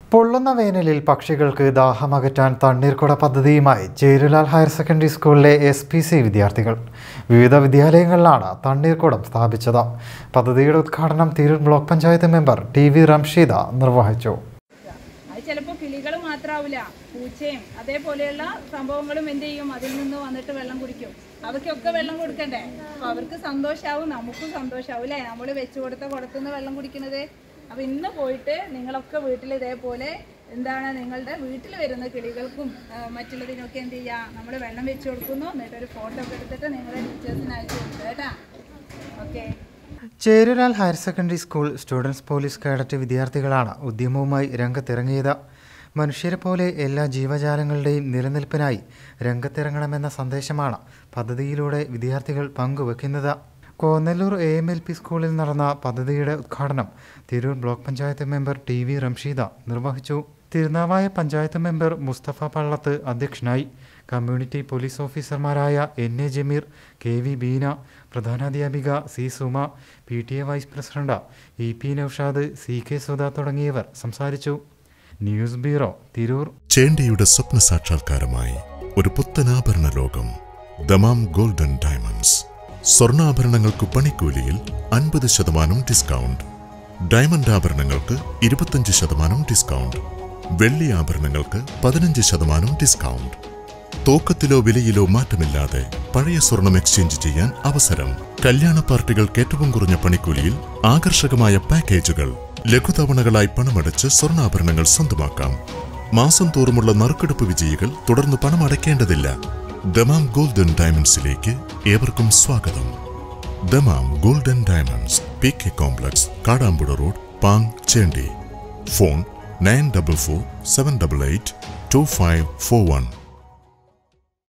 പൊള്ളുന്ന വേനലിൽ പക്ഷികൾക്ക് ദാഹമകറ്റാൻ തണ്ണീർക്കുട പദ്ധതിയുമായി ചേരുലാൽ ഹയർ സെക്കൻഡറി സ്കൂളിലെ എസ് പി സി വിദ്യാർത്ഥികൾ വിവിധ വിദ്യാലയങ്ങളിലാണ് തണ്ണീർക്കുടം സ്ഥാപിച്ചത് പദ്ധതിയുടെ ഉദ്ഘാടനം Tirur block panchayat member T V Ramsheeda നിർവഹിച്ചു അത് ചിലപ്പോൾ കിളികൾ മാത്രമാവില്ല പൂച്ചയും അതേപോലെയുള്ള സംഭവങ്ങളും എന്ത് ചെയ്യും അതിൽ നിന്ന് വന്നിട്ട് വെള്ളം കുടിക്കും അവയ്ക്കൊക്കെ വെള്ളം കൊടുക്കണ്ടേ അപ്പൊ അവർക്ക് സന്തോഷാവും നമുക്കും സന്തോഷാവും അല്ലേ നമ്മൾ വെച്ചു കൊടുത്ത കുടത്തുനിന്ന് വെള്ളം കുടിക്കുന്നത് അപ്പൊ ഇന്ന് പോയിട്ട് നിങ്ങളൊക്കെ വീട്ടിൽ ഇതേപോലെ എന്താണ് നിങ്ങളുടെ വീട്ടിൽ വരുന്ന കിളികൾക്കും ആ, മറ്റുള്ളതിനൊക്കെ എന്ത് ചെയ്യുക നമ്മൾ വെള്ളം വെച്ച് കൊടുക്കുന്നു എന്നിട്ട് ഒരു ഫോട്ടോ ഒക്കെ എടുത്തിട്ട് നിങ്ങളുടെ ടീച്ചേഴ്സിന് അയച്ചു കൊടുക്കുക കേട്ടാ okay Cherulal higher secondary school students police cadet വിദ്യാർത്ഥികളാണ് ഉദ്യമവുമായി രംഗത്തിറങ്ങിയത് മനുഷ്യരെ പോലെ എല്ലാ ജീവജാലങ്ങളുടെയും നിലനിൽപ്പിനായി രംഗത്തിറങ്ങണമെന്ന സന്ദേശമാണ് പദ്ധതിയിലൂടെ വിദ്യാർത്ഥികൾ പങ്കുവെക്കുന്നത് Konnallur A M L P സ്കൂളിൽ നടന്ന പദ്ധതിയുടെ ഉദ്ഘാടനം Tirur block panchayat member T V Ramsheeda നിർവഹിച്ചു തിരുനാവായ പഞ്ചായത്ത് മെമ്പർ മുസ്തഫ പള്ളത്ത് അധ്യക്ഷനായി കമ്മ്യൂണിറ്റി പോലീസ് ഓഫീസർമാരായ N A Jameer K V Beena പ്രധാനാധ്യാപിക C Suma P T A vice president E P Naushad C K Sudha തുടങ്ങിയവർ സംസാരിച്ചു ന്യൂസ് ബ്യൂറോ തിരൂർ ചേണ്ടയുടെ സ്വപ്ന സാക്ഷാത്കാരമായി ഒരു പുത്തനാഭരണ ലോകം ദമാം ഗോൾഡൻ ഡയമണ്ട്സ് സ്വർണ്ണാഭരണങ്ങൾക്ക് പണിക്കൂലിയിൽ അൻപത് ശതമാനം ഡിസ്കൗണ്ട് ഡയമണ്ട് ആഭരണങ്ങൾക്ക് ഇരുപത്തഞ്ച് ശതമാനം ഡിസ്കൗണ്ട് വെള്ളി ആഭരണങ്ങൾക്ക് പതിനഞ്ച് ശതമാനം ഡിസ്കൗണ്ട് തൂക്കത്തിലോ വിലയിലോ മാറ്റമില്ലാതെ പഴയ സ്വർണം എക്സ്ചേഞ്ച് ചെയ്യാൻ അവസരം കല്യാണ പാർട്ടികൾക്ക് ഏറ്റവും കുറഞ്ഞ പണിക്കൂലിയിൽ ആകർഷകമായ പാക്കേജുകൾ ലഘുതവണകളായി പണമടച്ച് സ്വർണ്ണാഭരണങ്ങൾ സ്വന്തമാക്കാം മാസം തോറുമുള്ള നറുക്കെടുപ്പ് വിജയികൾ തുടർന്ന് പണം അടയ്ക്കേണ്ടതില്ല ദമാം ഗോൾഡൻ ഡയമണ്ട്സിലേക്ക് ഏവർക്കും സ്വാഗതം Dammam golden diamonds P K complex Kadampuzha road Pang Chendi phone nine double four seven double eight two five four one